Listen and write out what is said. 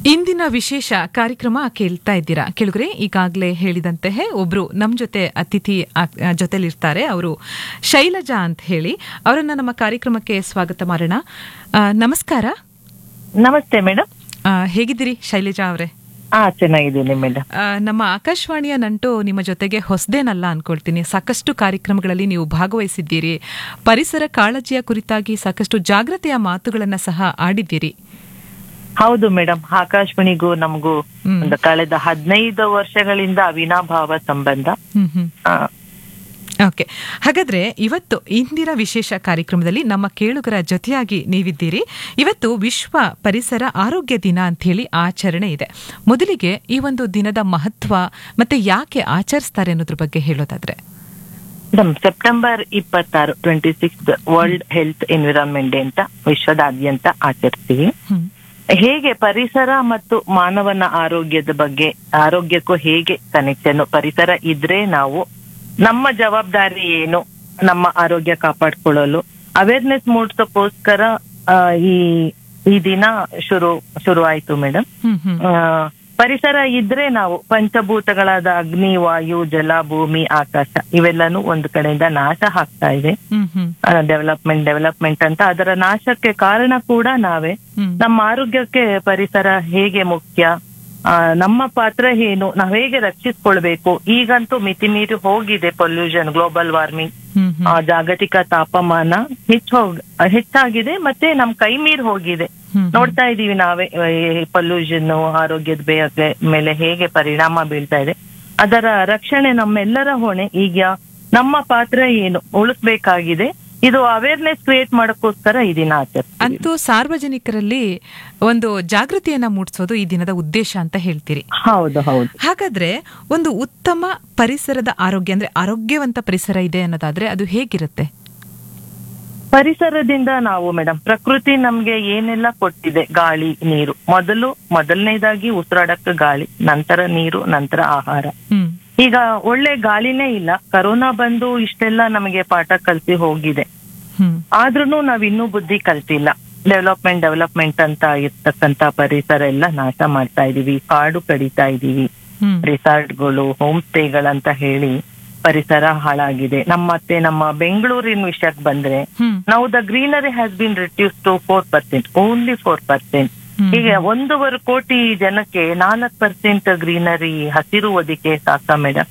ಇಂದಿನ ವಿಶೇಷ ಕಾರ್ಯಕ್ರಮ ಕೇಳ್ತಾ ಇದ್ದೀರಾ ಕೆಳಗರೆ ಈಗಾಗಲೇ ಹೇಳಿದಂತೆ ಒಬ್ರು ನಮ್ ಜೊತೆ ಅತಿಥಿ ಜೊತೆಲಿರ್ತಾರೆ ಅವರು ಶೈಲಜಾ ಅಂತ ಹೇಳಿ ಅವರನ್ನ ನಮ್ಮ ಕಾರ್ಯಕ್ರಮಕ್ಕೆ ಸ್ವಾಗತ ಮಾಡೋಣ ಆ, ನಮಸ್ಕಾರ ನಮಸ್ತೆ ಮೇಡಮ್ ಆ, ಹೇಗಿದ್ದೀರಿ ಶೈಲಜಾ ಅವರೇ ಹಾ ಚೆನ್ನಾಗಿದ್ದೀನಿ ಮೇಡಮ್ ಆ, ನಮ್ಮ ಆಕಾಶವಾಣಿಯ ನಂಟು ನಿಮ್ಮ ಜೊತೆಗೆ ಹೊಸದೇನಲ್ಲ ಅನ್ಕೊಳ್ತೀನಿ ಸಾಕಷ್ಟು ಕಾರ್ಯಕ್ರಮಗಳಲ್ಲಿ ನೀವು ಭಾಗವಹಿಸಿದ್ದೀರಿ ಪರಿಸರ ಕಾಳಜಿಯ ಕುರಿತಾಗಿ ಸಾಕಷ್ಟು ಜಾಗೃತಿಯ ಮಾತುಗಳನ್ನ ಸಹ ಆಡಿದ್ದೀರಿ ಹೌದು ಮೇಡಮ್ ಆಕಾಶವಾಣಿಗೂ ನಮಗೂ ಹ್ಮ್. ಒಂದು ಕಳೆದ ಹದಿನೈದು ವರ್ಷಗಳಿಂದ ಅವಿನಾಭಾವ ಸಂಬಂಧ ಹ್ಮ್ ಹ್ಮ್ ಆ, ಓಕೆ ಹಾಗಾದ್ರೆ ಇವತ್ತು ಇಂದಿನ ವಿಶೇಷ ಕಾರ್ಯಕ್ರಮದಲ್ಲಿ ನಮ್ಮ ಕೇಳುಗರ ಜೊತೆಯಾಗಿ ನೀವಿದ್ದೀರಿ ಇವತ್ತು ವಿಶ್ವ ಪರಿಸರ ಆರೋಗ್ಯ ದಿನ ಅಂತ ಹೇಳಿ ಆಚರಣೆ ಇದೆ ಮೊದಲಿಗೆ ಈ ಒಂದು ದಿನದ ಮಹತ್ವ ಮತ್ತೆ ಯಾಕೆ ಆಚರಿಸ್ತಾರೆ ಅನ್ನೋದ್ರ ಬಗ್ಗೆ ಹೇಳೋದಾದ್ರೆ ಮೇಡಮ್ ಸೆಪ್ಟೆಂಬರ್ ಇಪ್ಪತ್ತಾರು twenty six world health environment day ಅಂತ ವಿಶ್ವದಾದ್ಯಂತ ಆಚರಿಸ್ತೀವಿ ಹ್ಮ್ ಹೇಗೆ ಪರಿಸರ ಮತ್ತು ಮಾನವನ ಆರೋಗ್ಯದ ಬಗ್ಗೆ ಆರೋಗ್ಯಕ್ಕೂ ಹೇಗೆ ಕನೆಕ್ಷನ್ ಪರಿಸರ ಇದ್ರೆ ನಾವು ನಮ್ಮ ಜವಾಬ್ದಾರಿ ಏನು ನಮ್ಮ ಆರೋಗ್ಯ ಕಾಪಾಡ್ಕೊಳ್ಳಲು ಅವೇರ್ನೆಸ್ ಮೂಡಿಸೋಕ್ಕೋಸ್ಕರ ಆ, ಈ ಈ ದಿನ ಶುರು ಶುರು ಆಯ್ತು ಮೇಡಮ್ ಹ್ಮ್ ಹ್ಮ್ ಪರಿಸರ ಇದ್ರೆ ನಾವು ಪಂಚಭೂತಗಳಾದ ಅಗ್ನಿ ವಾಯು ಜಲ ಭೂಮಿ ಆಕಾಶ ಇವೆಲ್ಲನೂ ಒಂದು ಕಡೆಯಿಂದ ನಾಶ ಆಗ್ತಾ ಇದೆ ಹ್ಮ್ ಹ್ಮ್ ಡೆವಲಪ್ಮೆಂಟ್ ಡೆವಲಪ್ಮೆಂಟ್ ಅಂತ ಅದರ ನಾಶಕ್ಕೆ ಕಾರಣ ಕೂಡ ನಾವೇ ಹ್ಮ್ ನಮ್ಮ ಆರೋಗ್ಯಕ್ಕೆ ಪರಿಸರ ಹೇಗೆ ಮುಖ್ಯ ಆ, ನಮ್ಮ ಪಾತ್ರ ಏನು ನಾವ್ ಹೇಗೆ ರಕ್ಷಿಸ್ಕೊಳ್ಬೇಕು ಈಗಂತೂ ಮಿತಿ ಮೀರಿ ಹೋಗಿದೆ pollution global warming hmm hmm ಜಾಗತಿಕ ತಾಪಮಾನ ಹೆಚ್ಚು ಹೆಚ್ಚಾಗಿದೆ ಮತ್ತೆ ನಮ್ ಕೈ ಮೀರಿ ಹೋಗಿದೆ ಹ್ಮ್ ನೋಡ್ತಾ ಇದೀವಿ ನಾವೇ ಪೊಲ್ಯೂಷನ್ ಆರೋಗ್ಯದ ಬೇಗ ಮೇಲೆ ಹೇಗೆ ಪರಿಣಾಮ ಬೀಳ್ತಾ ಇದೆ ಅದರ ರಕ್ಷಣೆ ನಮ್ಮೆಲ್ಲರ ಹೊಣೆ ಈಗ ನಮ್ಮ ಪಾತ್ರ ಏನು ಉಳಿಸ್ಬೇಕಾಗಿದೆ ಇದು ಅವೇರ್ನೆಸ್ ಕ್ರಿಯೇಟ್ ಮಾಡಕ್ಕೋಸ್ಕರ ಈ ದಿನ ಆಚರಿಸ್ತೀವಿ ಅಂತೂ ಸಾರ್ವಜನಿಕರಲ್ಲಿ ಒಂದು ಜಾಗೃತಿಯನ್ನ ಮೂಡಿಸೋದು ಈ ದಿನದ ಉದ್ದೇಶ ಅಂತ ಹೇಳ್ತೀರಿ ಹೌದು ಹೌದು ಹಾಗಾದ್ರೆ ಒಂದು ಉತ್ತಮ ಪರಿಸರದ ಆರೋಗ್ಯ ಅಂದ್ರೆ ಆರೋಗ್ಯವಂತ ಪರಿಸರ ಇದೆ ಅನ್ನೋದಾದ್ರೆ ಅದು ಹೇಗಿರುತ್ತೆ ಪರಿಸರದಿಂದ ನಾವು ಮೇಡಮ್ ಪ್ರಕೃತಿ ನಮ್ಗೆ ಏನೆಲ್ಲ ಕೊಟ್ಟಿದೆ ಗಾಳಿ ನೀರು ಮೊದಲು ಮೊದಲನೇದಾಗಿ ಉಸಿರಾಡಕ್ಕೆ ಗಾಳಿ ನಂತರ ನೀರು ನಂತರ ಆಹಾರ ಹ್ಮ್ ಈಗ ಒಳ್ಳೆ ಗಾಳಿನೇ ಇಲ್ಲ ಕರೋನಾ ಬಂದು ಇಷ್ಟೆಲ್ಲ ನಮಗೆ ಪಾಠ ಕಲ್ಸಿ ಹೋಗಿದೆ ಹ್ಮ್ ಆದ್ರೂ ನಾವ್ ಇನ್ನೂ ಬುದ್ಧಿ ಕಲ್ತಿಲ್ಲ ಡೆವಲಪ್ಮೆಂಟ್ ಡೆವಲಪ್ಮೆಂಟ್ ಅಂತ ಇರ್ತಕ್ಕಂತ ಪರಿಸರ ಎಲ್ಲ ನಾಶ ಮಾಡ್ತಾ ಇದೀವಿ ಕಾಡು ಕಡಿತಾ ಇದೀವಿ ಹ್ಮ್ ರಿಸಾರ್ಟ್ಗಳು ಹೋಮ್ ಸ್ಟೇಗಳಂತ ಹೇಳಿ ಪರಿಸರ ಹಾಳಾಗಿದೆ ನಮ್ಮ ಮತ್ತೆ ನಮ್ಮ ಬೆಂಗಳೂರಿನ ವಿಷಯಕ್ಕೆ ಬಂದ್ರೆ ಹ್ಮ್ ನಾವು the greenery has been reduce to four percent only four percent hmm. ಹೀಗೆ ಒಂದೂವರೆ ಕೋಟಿ ಜನಕ್ಕೆ ನಾಲ್ಕು ಪರ್ಸೆಂಟ್ ಗ್ರೀನರಿ ಹಸಿರು ಒದಿಕೆ ಸಾಕ ಮೇಡಮ್